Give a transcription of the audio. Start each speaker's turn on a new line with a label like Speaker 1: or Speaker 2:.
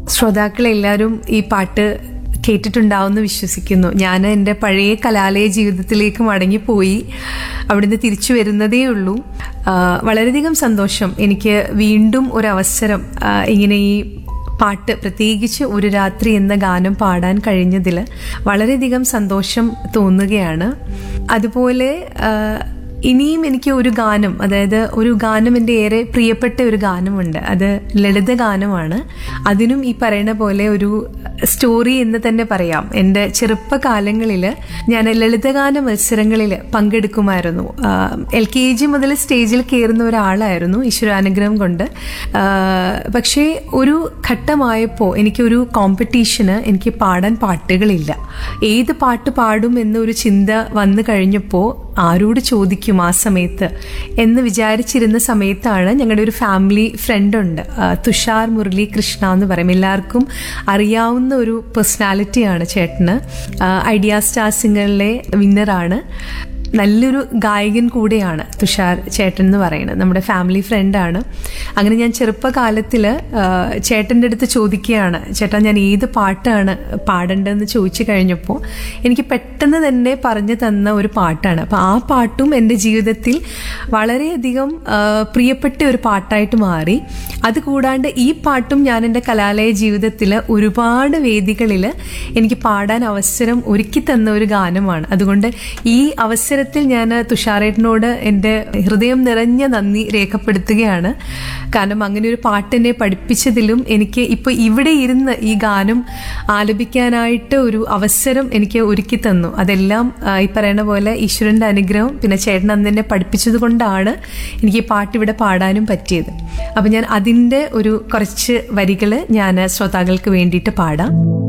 Speaker 1: ശ്രോതാക്കളെല്ലാവരും ഈ പാട്ട് കേട്ടിട്ടുണ്ടാവുമെന്ന് വിശ്വസിക്കുന്നു ഞാൻ എൻ്റെ പഴയ കലാലയ ജീവിതത്തിലേക്ക് മടങ്ങിപ്പോയി അവിടുന്ന് തിരിച്ചു വരുന്നതേ ഉള്ളൂ ആ, വളരെയധികം സന്തോഷം എനിക്ക് വീണ്ടും ഒരു അവസരം ആ, ഇങ്ങനെ ഈ പാട്ട് പ്രത്യേകിച്ച് ഒരു രാത്രി എന്ന ഗാനം പാടാൻ കഴിഞ്ഞതിൽ വളരെയധികം സന്തോഷം തോന്നുകയാണ് അതുപോലെ ആ, ഇനിയും എനിക്ക് ഒരു ഗാനം അതായത് ഒരു ഗാനം എൻ്റെ ഏറെ പ്രിയപ്പെട്ട ഒരു ഗാനമുണ്ട് അത് ലളിത ഗാനമാണ് അതിനും ഈ പറയുന്ന പോലെ ഒരു സ്റ്റോറി എന്ന് തന്നെ പറയാം എൻ്റെ ചെറുപ്പകാലങ്ങളിൽ ഞാൻ ലളിതഗാന മത്സരങ്ങളിൽ പങ്കെടുക്കുമായിരുന്നു എൽ കെ ജി മുതൽ സ്റ്റേജിൽ കയറുന്ന ഒരാളായിരുന്നു ഈശ്വരാനുഗ്രഹം കൊണ്ട് ആ, പക്ഷേ ഒരു ഘട്ടമായപ്പോൾ എനിക്കൊരു കോമ്പറ്റീഷന് എനിക്ക് പാടാൻ പാട്ടുകളില്ല ഏത് പാട്ട് പാടും എന്നൊരു ചിന്ത വന്നു കഴിഞ്ഞപ്പോൾ ആരോട് ചോദിക്കും ആ സമയത്ത് എന്ന് വിചാരിച്ചിരുന്ന സമയത്താണ് ഞങ്ങളുടെ ഒരു ഫാമിലി ഫ്രണ്ട് ഉണ്ട് ആ, തുഷാർ മുരളി കൃഷ്ണ എന്ന് പറയും എല്ലാവർക്കും അറിയാവുന്ന ഒരു പേഴ്സണാലിറ്റിയാണ് ചേട്ടന് ആ, ഐഡിയ സ്റ്റാർ സിംഗറിലെ വിന്നറാണ് നല്ലൊരു ഗായകൻ കൂടെയാണ് തുഷാർ ചേട്ടൻ എന്ന് പറയുന്നത് നമ്മുടെ ഫാമിലി ഫ്രണ്ടാണ് അങ്ങനെ ഞാൻ ചെറുപ്പകാലത്തിൽ ചേട്ടൻ്റെ അടുത്ത് ചോദിക്കുകയാണ് ചേട്ടാ ഞാൻ ഏത് പാട്ടാണ് പാടേണ്ടതെന്ന് ചോദിച്ചു കഴിഞ്ഞപ്പോൾ എനിക്ക് പെട്ടെന്ന് തന്നെ പറഞ്ഞു തന്ന ഒരു പാട്ടാണ് അപ്പോൾ ആ പാട്ടും എൻ്റെ ജീവിതത്തിൽ വളരെയധികം ആ, പ്രിയപ്പെട്ട ഒരു പാട്ടായിട്ട് മാറി അതുകൂടാണ്ട് ഈ പാട്ടും ഞാൻ എൻ്റെ കലാലയ ജീവിതത്തിൽ ഒരുപാട് വേദികളിൽ എനിക്ക് പാടാൻ അവസരം ഒരുക്കി തന്ന ഒരു ഗാനമാണ് അതുകൊണ്ട് ഈ അവസരത്തിൽ ഞാൻ തുഷാറേട്ടനോട് എൻ്റെ ഹൃദയം നിറഞ്ഞ നന്ദി രേഖപ്പെടുത്തുകയാണ് കാരണം അങ്ങനെ ഒരു പാട്ട് എന്നെ പഠിപ്പിച്ചതിലും എനിക്ക് ഇപ്പോൾ ഇവിടെ ഇരുന്ന് ഈ ഗാനം ആലപിക്കാനായിട്ട് ഒരു അവസരം എനിക്ക് ഒരുക്കി തന്നു അതെല്ലാം ആ, ഈ പറയുന്ന പോലെ ഈശ്വരൻ്റെ അനുഗ്രഹം പിന്നെ ചേട്ടൻ അന്ന് എന്നെ പഠിപ്പിച്ചത് കൊണ്ടാണ് എനിക്ക് ഈ പാട്ട് ഇവിടെ പാടാനും പറ്റിയത് അപ്പം ഞാൻ അതിൻ്റെ ഒരു കുറച്ച് വരികൾ ഞാൻ ശ്രോതാക്കൾക്ക് വേണ്ടിയിട്ട് പാടാം